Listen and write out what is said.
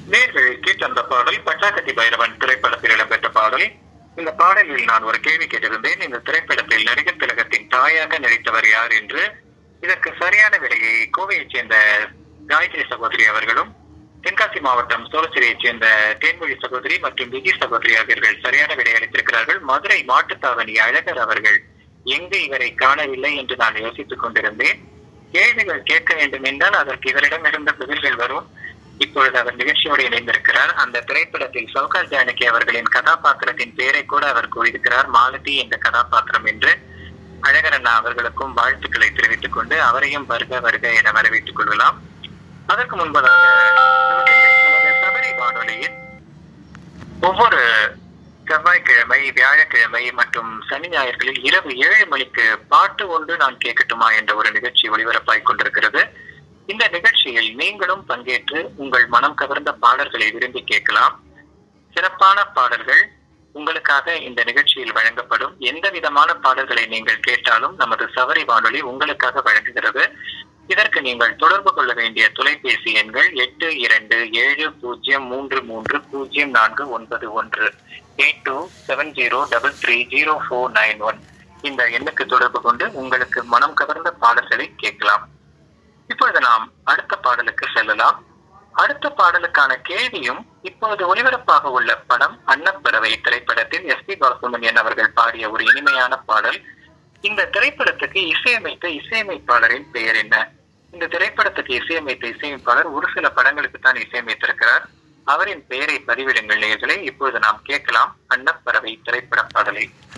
நேர்கள் கேட்ட அந்த பாடல் பட்டாக்கத்தி பைரவன் திரைப்படத்தில் இடம்பெற்ற பாடல் இந்த பாடலில் நான் ஒரு கேள்வி கேட்டிருந்தேன் இந்த திரைப்படத்தில் நடிகர் திலகத்தின் தாயாக நடித்தவர் யார் என்று இதற்கு சரியான விடையை கோவையைச் சேர்ந்த காயத்ரி சகோதரி அவர்களும் தென்காசி மாவட்டம் சோழசிரியைச் சேர்ந்த தேன்மொழி சகோதரி மற்றும் விஜய் சகோதரி ஆகியோர்கள் சரியான விடை அளித்திருக்கிறார்கள் மதுரை மாட்டுத்தாவணி அழகர் அவர்கள் எங்கு இவரை காணவில்லை என்று நான் யோசித்துக் கொண்டிருந்தேன் கேள்விகள் கேட்க வேண்டும் என்றால் அதற்கு இவரிடமிருந்து பதில்கள் வரும் இப்பொழுது அவர் நிகழ்ச்சியோடு இணைந்திருக்கிறார் அந்த திரைப்படத்தில் சௌகார் ஜானகி அவர்களின் கதாபாத்திரத்தின் பெயரை கூட அவர் கூறியிருக்கிறார் மாலதி என்ற கதாபாத்திரம் என்று அழகர் அண்ணா அவர்களுக்கும் வாழ்த்துக்களை தெரிவித்துக் கொண்டு அவரையும் வருக வருக என வரவேற்றுக் கொள்ளலாம் அதற்கு முன்பதாக நமது நமது சபரி வானொலியில் ஒவ்வொரு செவ்வாய்க்கிழமை வியாழக்கிழமை மற்றும் சனி ஞாயிறுகளில் இரவு ஏழு மணிக்கு பாட்டு ஒன்று நான் கேட்கட்டுமா என்ற ஒரு நிகழ்ச்சி ஒளிபரப்பாய் கொண்டிருக்கிறது இந்த நிகழ்ச்சியில் நீங்களும் பங்கேற்று உங்கள் மனம் கவர்ந்த பாடல்களை விரும்பி கேட்கலாம் சிறப்பான பாடல்கள் உங்களுக்காக இந்த நிகழ்ச்சியில் வழங்கப்படும் எந்த விதமான பாடல்களை நீங்கள் கேட்டாலும் நமது சவரி வானொலி உங்களுக்காக வழங்குகிறது இதற்கு நீங்கள் தொடர்பு கொள்ள வேண்டிய தொலைபேசி எண்கள் எட்டு இரண்டு ஏழு பூஜ்ஜியம் மூன்று மூன்று பூஜ்ஜியம் நான்கு ஒன்பது ஒன்று eight two seven zero double three zero four nine one இந்த எண்ணுக்கு தொடர்பு கொண்டு உங்களுக்கு மனம் கவர்ந்த பாடல்களை கேட்கலாம் இப்பொழுது நாம் அடுத்த பாடலுக்கு செல்லலாம் அடுத்த பாடலுக்கான கேள்வியும் இப்பொழுது ஒளிபரப்பாக உள்ள படம் அன்னப்பறவை திரைப்படத்தில் எஸ் பி பாலசுமணியன் அவர்கள் பாடிய ஒரு இனிமையான பாடல் இந்த திரைப்படத்துக்கு இசையமைத்த இசையமைப்பாளரின் பெயர் என்ன இந்த திரைப்படத்துக்கு இசையமைத்த இசையமைப்பாளர் ஒரு சில படங்களுக்கு தான் இசையமைத்திருக்கிறார் அவரின் பெயரை பதிவிடுங்கள் நேர்களை இப்பொழுது நாம் கேட்கலாம் அன்னப்பறவை திரைப்பட பாடலை